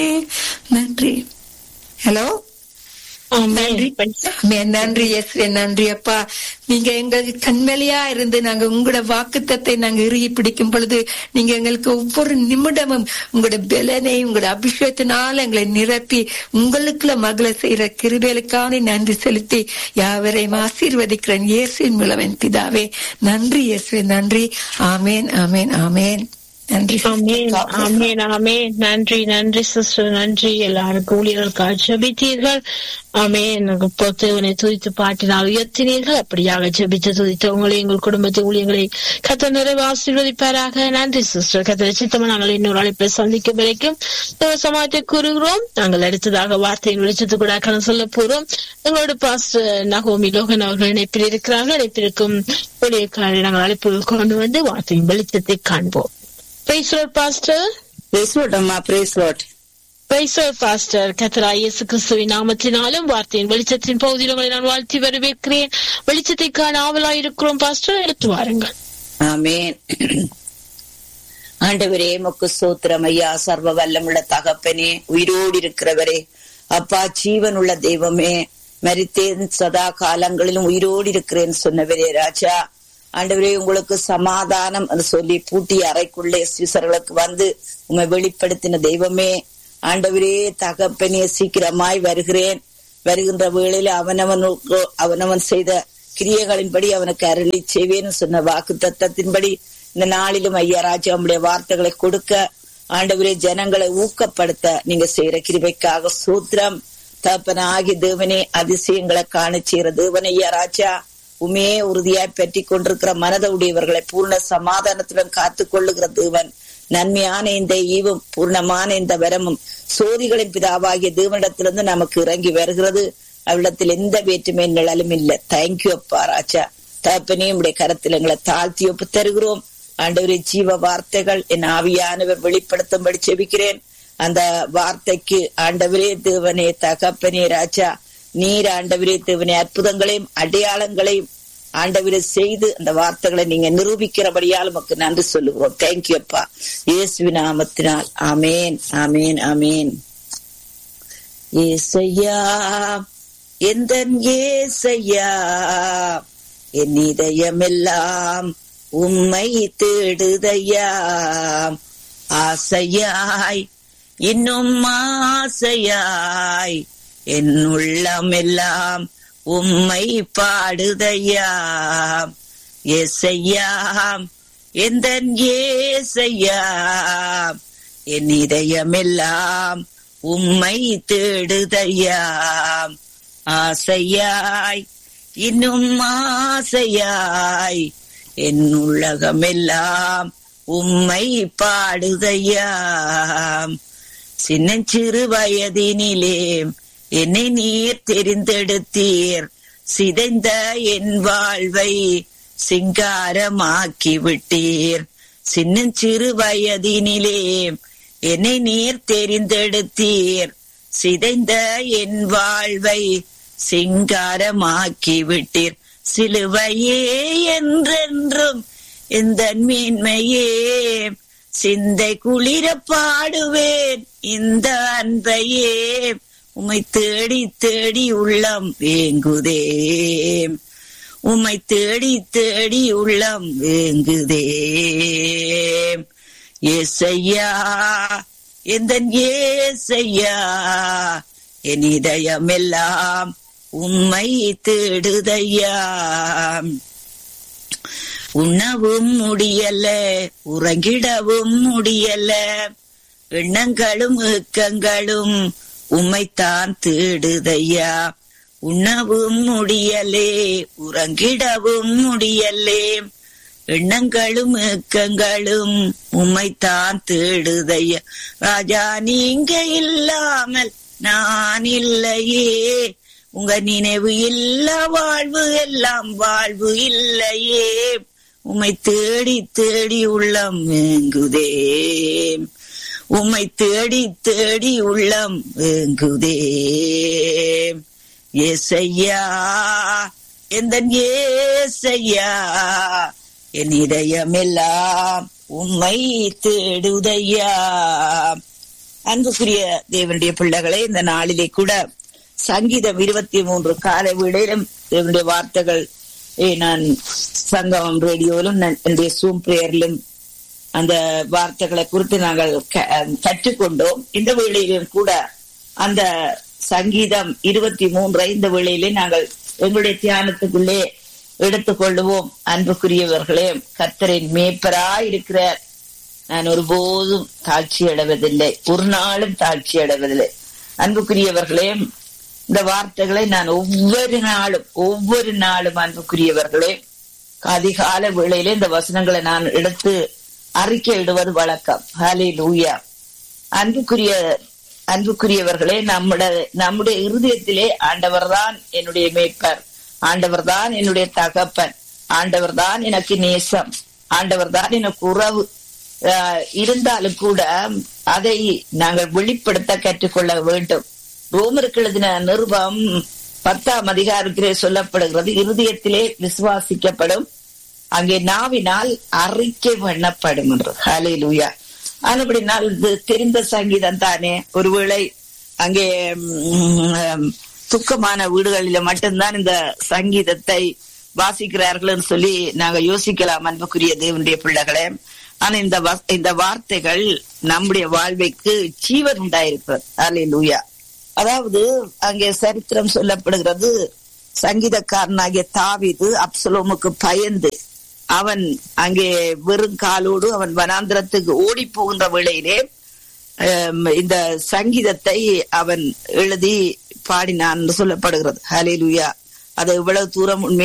நன்றி ஹலோ நன்றி ஆமென். நன்றி எஸ் நன்றி அப்பா நீங்க எங்களுக்கு கண்மலையா இருந்து நாங்க உங்களோட வாக்குத்தத்தை நாங்க இறுகி பிடிக்கும் பொழுது நீங்க எங்களுக்கு ஒவ்வொரு நிமிடமும் உங்களோட பலனை உங்களோட அபிஷேகத்தினால எங்களை நிரப்பி உங்களுக்குள்ள மகள செய்யற கிருபேலுக்கான நன்றி செலுத்தி யாவரையும் ஆசீர்வதிக்கிறேன் இயேசுவின் மூலவன் பிதாவே நன்றி இயேசுவே நன்றி ஆமேன் ஆமேன் ஆமேன் நன்றி ஆமேன் ஆமேன் ஆமேன் நன்றி நன்றி சிஸ்டர் நன்றி எல்லாருக்கும் ஊழியர்களுக்காக ஜெபித்தீர்கள் ஆமேன் தேவனை துதித்து பாட்டினால் உயர்த்தினீர்கள் அப்படியாக ஜெபித்து துதித்த உங்களை எங்கள் குடும்பத்தை ஊழியங்களை கத்த நிறைவு ஆசீர்வதிப்பாராக நன்றி சிஸ்டர் கத்த சித்தமா நாங்கள் இன்னொரு அழைப்பை சந்திக்கும் வரைக்கும் தேவ சமாஜத்தை கூறுகிறோம் நாங்கள் அடுத்ததாக வார்த்தையின் வெளிச்சத்து கூட கணக்கு சொல்ல போறோம் எங்களோட பாஸ்டர் நகோமி லோகன் அவர்கள் இணைப்பில் இருக்கிறார்கள் இணைப்பிற்கும் ஊழியக்காரரை நாங்கள் அழைப்பு கொண்டு வந்து வார்த்தையின் வெளிச்சத்தை காண்போம் Praise Lord, Pastor. Praise Lord, அம்மா praise Lord. Praise Lord, Pastor. கத்தரா இயேசு கிறிஸ்துவின் நாமத்தினாலும் வார்த்தையின் வெளிச்சத்தின் பகுதியில் உங்களை நான் வாழ்த்தி வரவேற்கிறேன் வெளிச்சத்தை காண ஆவலாய் இருக்கிறோம் பாஸ்டர் எடுத்து வாருங்கள் ஆமென் ஆண்டவரே மக்கு சோத்திரம் ஐயா சர்வ வல்லமுள்ள தகப்பனே உயிரோடு இருக்கிறவரே அப்பா ஜீவன் உள்ள தெய்வமே மரித்தேன் சதா காலங்களிலும் உயிரோடு இருக்கிறேன் சொன்னவரே ராஜா ஆண்டவரே உங்களுக்கு சமாதானம் என்று சொல்லி பூட்டிய அறைக்குள்ளே சீசர்களுக்கு வந்து உண்மை வெளிப்படுத்தின தெய்வமே ஆண்டவரே தகப்பனே சீக்கிரமாய் வருகிறேன் வருகின்ற வேளையில அவனவனுக்கு அவனவன் செய்த கிரியைகளின்படி அவனுக்கு அருளி செய்வேன்னு சொன்ன வாக்கு தத்தத்தின்படி இந்த நாளிலும் ஐயா ராஜா உடைய வார்த்தைகளை கொடுக்க ஆண்டவரே ஜனங்களை ஊக்கப்படுத்த நீங்க செய்யற கிருபைக்காக சூத்திரம் தப்பனாகி தேவனே அதிசயங்களை காண செய்யற தேவன் ஐயா ராஜா உமையே உறுதியாய் பற்றி கொண்டிருக்கிற மனத உடையவர்களை பூர்ண சமாதானத்துடன் காத்து கொள்ளுகிற தேவன் நன்மையான இந்த ஈவும் பூர்ணமான இந்த வரமும் சோதிகளின் பிதாவாகிய தேவனிடத்திலிருந்து நமக்கு இறங்கி வருகிறது அவளிடத்தில் எந்த வேற்றுமை நிழலும் இல்லை தேங்க்யூ அப்பா ராஜா தகப்பனே உடைய கரத்தில் எங்களை தாழ்த்தி ஒப்பு தருகிறோம் ஆண்டவரே ஜீவ வார்த்தைகள் என் ஆவியானவர் வெளிப்படுத்தும்படி செபிக்கிறேன் அந்த வார்த்தைக்கு ஆண்டவரே தேவனே தகப்பனே ராஜா நீர் ஆண்டவரே தேவனே அற்புதங்களையும் அடையாளங்களையும் ஆண்டவரை செய்து அந்த வார்த்தைகளை நீங்க நிரூபிக்கிறபடியால் உமக்கு நன்றி சொல்லுகிறோம் தேங்க்யூ அப்பா இயேசுவி நாமத்தினால் ஆமேன் ஆமேன் ஆமேன் ஏசையா எந்த ஏசையா என் இதயமெல்லாம் உம்மை தேடுதையா ஆசையாய் இன்னும் ஆசையாய் என் உள்ளமெல்லாம் உம்மை பாடுதையா ஏசையா எந்த ஏசையா என் இதயமெல்லாம் உம்மை தேடுதையா ஆசையாய் இன்னும் ஆசையாய் என் உலகமெல்லாம் உம்மை பாடுதையா சின்னஞ்சிறு வயதினிலே என்னை நீர் தெரிந்தெடுத்தீர் சிதைந்த என் வாழ்வை சிங்காரமாக்கி விட்டீர் சின்னஞ்சிறு வயதினிலே என்னை நீர் தெரிந்தெடுத்தீர் சிதைந்த என் வாழ்வை சிங்காரமாக்கி விட்டீர் சிலுவையே என்றென்றும் இந்த மேன்மையே சிந்தை குளிர பாடுவேன் இந்த அன்பையே உம்மை தேடி தேடி உள்ளம் வேங்குதே உம்மை தேடி தேடி உள்ளம் வேங்குதே ஏசையா எந்த ஏசையா என் இதயமெல்லாம் உம்மை தேடுதையா உண்ணவும் முடியல உறங்கிடவும் முடியல எண்ணங்களும் ஏக்கங்களும் உம்மைத்தான் தேடுதையா உண்ணவும் முடியலே உறங்கிடவும் முடியலே எண்ணங்களும் ஏக்கங்களும் உம்மைத்தான் தேடுதையா ராஜா நீங்க இல்லாமல் நான் இல்லையே உங்க நினைவு இல்ல வாழ்வு எல்லாம் வாழ்வு இல்லையே உம்மை தேடி தேடி உள்ளம் வேங்குதே உம்மை தேடி தேடி உள்ளம் வேங்குதே ஏசையா எந்த ஏசையா என் இதயமெல்லாம் உம்மை தேடுதையா அன்புக்குரிய தேவனுடைய பிள்ளைகளே இந்த நாளிலே கூட சங்கீதம் இருபத்தி மூன்று காலை வீடையிலும் தேவனுடைய வார்த்தைகள் ஏ, நான் சங்கமம் ரேடியோவிலும் நான் என்னுடைய சூம் பிரேயரிலும் அந்த வார்த்தைகளை குறித்து நாங்கள் க- கற்றுக்கொண்டோம் இந்த வேளையிலும் கூட அந்த சங்கீதம் இருபத்தி மூன்றை இந்த வேளையிலே நாங்கள் எங்களுடைய தியானத்துக்குள்ளே எடுத்துக்கொள்ளுவோம் அன்புக்குரியவர்களே கத்தரின் மேய்ப்பராய் இருக்கிறார் நான் ஒருபோதும் தாழ்ச்சி அடைவதில்லை ஒரு நாளும் தாழ்ச்சி அடைவதில்லை அன்புக்குரியவர்களே இந்த வார்த்தைகளை நான் ஒவ்வொரு நாளும் ஒவ்வொரு நாளும் அன்புக்குரியவர்களே அதிகால வேளையிலே இந்த வசனங்களை நான் எடுத்து அறிக்கை இடுவது வழக்கம் ஹாலே லூயா அன்புக்குரிய அன்புக்குரியவர்களே நம்முடைய நம்முடைய இருதயத்திலே ஆண்டவர்தான் என்னுடைய மேய்ப்பர் ஆண்டவர்தான் என்னுடைய தகப்பன் ஆண்டவர்தான் எனக்கு நேசம் ஆண்டவர்தான் எனக்கு உறவு ஆஹ் இருந்தாலும் கூட அதை நாங்கள் வெளிப்படுத்த கற்றுக்கொள்ள வேண்டும் ரோமருக்கு எழுதின நிருபம் பத்தாம் அதிகாரத்திலே சொல்லப்படுகிறது இருதயத்திலே விசுவாசிக்கப்படும் அங்கே நாவினால் அறிக்கை பண்ணப்படும் என்று ஹலே லூயா ஆனபடினால் இது தெரிந்த சங்கீதம் தானே ஒருவேளை அங்கே ம், துக்கமான வீடுகளில மட்டும்தான் இந்த சங்கீதத்தை வாசிக்கிறார்கள் சொல்லி நாங்க யோசிக்கலாம் அன்புக்குரிய தேவனுடைய பிள்ளைகளே ஆனா இந்த வ- இந்த வார்த்தைகள் நம்முடைய வாழ்வைக்கு ஜீவன் உண்டாயிருக்கிறது ஹலே லூயா அதாவது அங்கே சரித்திரம் சொல்லப்படுகிறது சங்கீதக்காரனாகிய தாவீது அப்சலோமுக்கு பயந்து அவன் அங்கே வெறும் காலோடு அவன் வனாந்திரத்துக்கு ஓடி போகின்ற வேளையிலே ஆம், இந்த சங்கீதத்தை அவன் எழுதி பாடினான் என்று சொல்லப்படுகிறது ஹalleluya அது எவ்வளவு தூரம் உண்மை